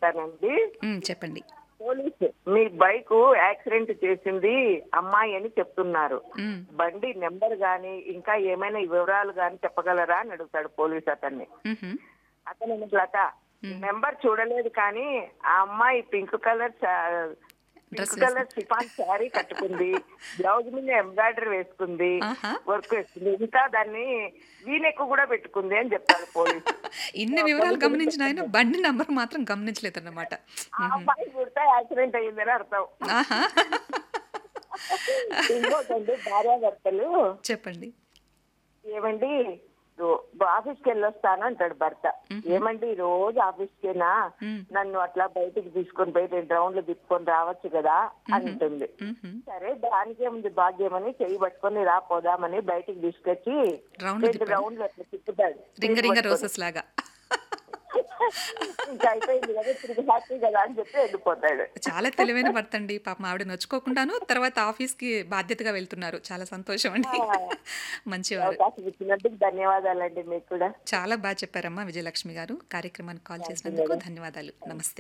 అంటానండి ఉమ్, చెప్పండి పోలీస్ మీ bike accident చేసింది అమ్మాయి అని చెప్తున్నారు ఉమ్, బండి నెంబర్ గాని ఇంకా ఏమైనా వివరాలు గాని చెప్పగలరా అని అడుగుతాడు పోలీస్ అతన్ని ఉహు, అతను లత నెంబర్ చూడలేదు కానీ ఆ అమ్మాయి pink colour Dress pink colour chiffon sari కట్టుకుంది బ్లౌజ్ మీద ఎంబ్రాయిడరీ వేసుకుంది ఆహా. వర్క్ వేసుకుంది ఇంకా దాన్ని వీనెక్కు కూడా పెట్టుకుంది అని చెప్తాడు పోలీసు ఇన్ని వివరాలు గమనించిన ఆయన బండి నంబర్ మాత్రం గమనించలేదు అన్నమాట ఆ అమ్మాయి పుడితే యాక్సిడెంట్ అయ్యిందని అర్థం ఆహా ఇంకోటండి భార్యాభర్తలు చెప్పండి ఏమండి రో- ఆఫీస్కి వెళ్ళొస్తాను అంటాడు భర్త ఏమండి రోజు ఆఫీస్కేనా మ్మ్. నన్ను అట్లా బయటికి తీసుకొని పోయి రెండు రౌండ్లు తిప్పుకొని రావచ్చు కదా అంటుంది ఉహు, సరే దానికేముంది భాగ్యమని చెయ్యి పట్టుకొని రా పోదామని బయటికి తీసుకొచ్చి రౌండ్లు రెండు రౌండ్లు అట్లా తిప్పుతాడు రింగ రింగ రోజెస్ లాగా ఇంకా అయిపోయింది కదా తిరిగి హ్యాపీ కదా అని చెప్పి వెళ్ళిపోతాడు చాలా తెలివైన భర్త అండి పాపం ఆవిడ నొచ్చుకోకుండాను తర్వాత ఆఫీస్కి బాధ్యతగా వెళ్తున్నారు చాలా సంతోషం అండి మంచివారు అవకాశం ఇచ్చినందుకు ధన్యవాదాలండి మీకు కూడా చాలా బాగా చెప్పారమ్మా విజయలక్ష్మి గారు కార్యక్రమానికి కాల్ చేసినందుకు ధన్యవాదాలు నమస్తే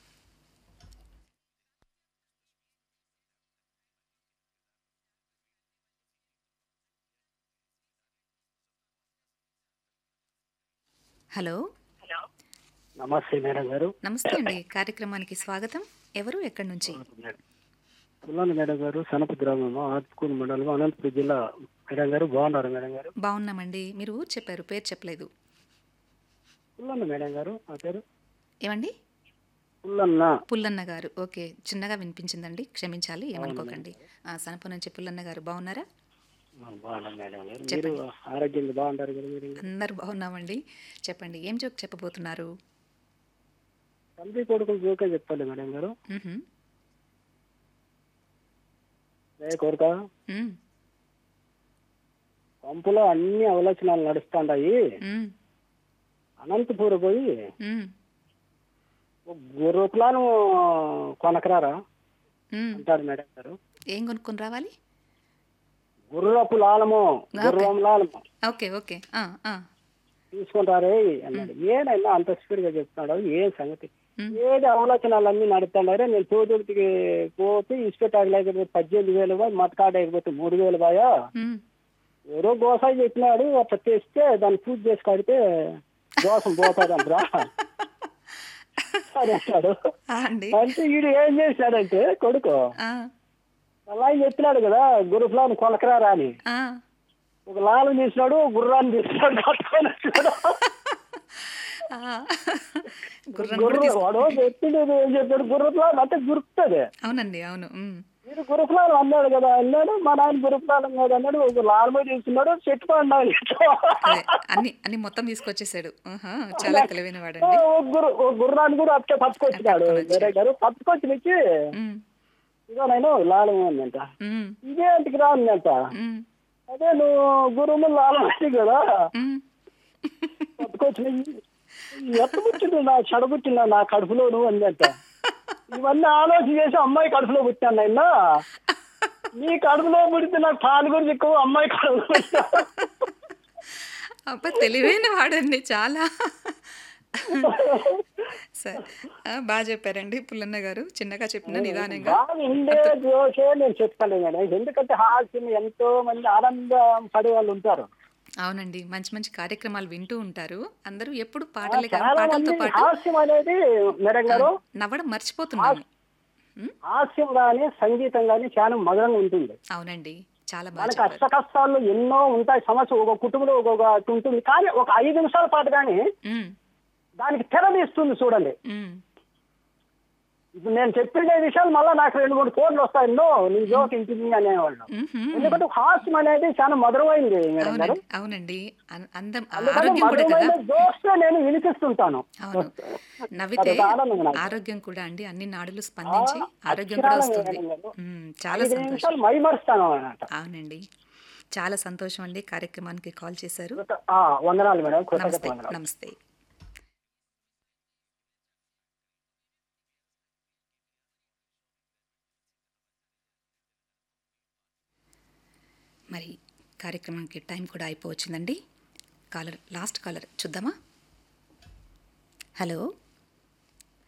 హలో నమస్తే మేడం గారు నమస్తే అండి కార్యక్రమానికి స్వాగతం ఎవరు ఎక్కడి నుంచి పుల్లాని మేడం గారు సనప గ్రామం ఆత్కూరు మండలం అనంతపురం జిల్లా మేడం గారు బాగున్నారు మేడం గారు బాగున్నామండి మీరు ఊరు చెప్పారు పేరు చెప్పలేదు పుల్లన్న మేడం గారు ఆ పేరు ఏమండి పుల్లన్న పుల్లన్న గారు ఓకే చిన్నగా వినిపించిందండి క్షమించాలి ఏమనుకోకండి ఆ, సనప నుంచి పుల్లన్న గారు బాగున్నారా ఆ, బాగున్నాను మేడం గారు మీరు ఆరోగ్యంగా బాగుంటారు కదా మీరు అందరు బాగున్నామండి చెప్పండి ఏం జోక్ చెప్పబోతున్నారు తండ్రి కొడుకులు జోకే చెప్పాలి మేడం గారు మ్హూ. ఏ కోరిక మ్, పంపులో అన్ని అవలోచనలు నడుస్తుంటాయి మ్, అనంతపూర్ పోయి మ్, ఒక గుర్రపులాను కొనకరారా మ్. అంటారు మేడం గారు ఏం కొనుక్కొని రావాలి గుర్రపు లాలము గుర్రం లాలము ఓకే ఓకే ఆ, ఆ. తీసుకుంటారే అన్నాడు ఏడైనా అంత స్పీడ్ గా చెప్తున్నాడు ఏం సంగతి మ్. ఏది ఆలోచనలన్నీ నడుతున్నారే నేను తోదుడికి పోతే ఇసుపెట్టాక లేకపోతే పద్దెనిమిది వేలు బాయ్ మతకాడ అయిపోతే మూడు వేలు బాయా మ్. ఎవరో గోసాయి చెప్పినాడు అట్లా తెస్తే దాన్ని పూజ చేసి కడితే దోషం పోతాదంట్రా సరే అంటాడు ఆ, అండి అంటే వీడు ఏం చేశాడంటే కొడుకు ఆ, అలా చెప్పినాడు కదా గురుఫ్లాన్ కొలకరారా అని ఆ. ఒక లాలు తీసినాడు గుర్రాన్ని తీసినాడు పట్టుకొని వచ్చాడు ఆ. గుర్రం కూడా గుర్ర తీసు- వాడు చెప్పింది ఏం చెప్పాడు గుర్రప్లాన్ అంటే గుర్తుంది అవునండి అవును మ్. మీరు గురుకులాలు అన్నాడు కదా అన్నాడు మా నాయన గురుకులాలు అన్నాడు అన్నాడు ఒక లాల్మో తీసుకున్నాడు చెట్టు అన్నాడు అదే అన్ని అన్ని మొత్తం తీసుకొచ్చేసాడు ఆహా, చాలా తెలివైన వాడండి ఒక గుర్ర ఒక గుర్రాన్ని కూడా అట్టే పట్టుకొచ్చినాడు వేరే గారు పట్టుకొచ్చి వచ్చి మ్, ఇదో నేను లాలం అందంట మ్, ఇదే ఇంటికి రా అందంట మ్, అదే నువ్వు గురువు లాలం అంటే కదా మ్. పట్టుకొచ్చి ఎట్ట పుట్టిండు నా చెడబుట్టిందా నా కడుపులో నువ్వు అందంట ఇవన్నీ ఆలోచన చేసి అమ్మాయి కడుపులో పుట్టాను ఆయన నీ కడుపులో పుడితే నాకు పాలు కూడా ఎక్కువ అమ్మాయి కడుపులో పుట్టా అబ్బా తెలివైన వాడండి చాలా సరే ఆ, బాగా చెప్పారండి పుల్లన్న గారు చిన్నగా చెప్పిన నిదానంగా బాగా ఉండే జోషే నేను చెప్తాను మేడం ఎందుకంటే హాస్యం ఎంతో మంది ఆనందం పడే వాళ్ళు ఉంటారు అవునండి మంచి మంచి కార్యక్రమాలు వింటూ ఉంటారు అందరూ ఎప్పుడు పాటలే కాదు చాలా పాటలతో మంది పాటు హాస్యం అనేది మేడం గారు నవ్వడం మర్చిపోతున్నాము ఉమ్, హాస్యం గాని సంగీతం గాని చాలా మధురంగా ఉంటుంది అవునండి చాలా బాగా మనకి చెప్పారు కష్ట కష్టాలు ఎన్నో ఉంటాయి సమస్య ఒక కుటుంబంలో ఒక్కొక్క ఉంటుంది కానీ ఒక ఐదు నిమిషాల పాటు కానీ ఉమ్, దానికి తెరదీస్తుంది చూడండి ఉమ్, ఇప్పుడు నేను చెప్పిన విషయాలు మళ్ళీ నాకు రెండు మూడు కోట్లు వస్తాయి ఎన్నో నీ జోక్ ఇంటిని అనేవాళ్ళు ఉమ్హుం. ఎందుకంటే హాస్యం అనేది చాలా మధురమైంది మేడం గారు అవునండి అవునండి అన్- అందం అందుకని ఆరోగ్యం కూడా కదా మధురమైన జోక్స్ నేను వినిపిస్తుంటాను అవును నవ్వితే అదొక ఆనందం నాకు. ఆరోగ్యం కూడా అండి అన్ని నాడులు స్పందించి ఆరోగ్యం కూడా అక్షరాలు వస్తుంది మేడం గారు. ఉమ్, చాలా ఐదు సంతోషం నిమిషాలు మైమరుస్తాను అన్నమాట అవునండి చాలా సంతోషం అండి కార్యక్రమానికి కాల్ చేశారు ఆ, వందనాలు మేడం కృతజ్ఞత నమస్తే వందనాలు నమస్తే మరి కార్యక్రమానికి టైం కూడా అయిపోవచ్చిందండి కాలర్ లాస్ట్ కాలర్ చూద్దామా హలో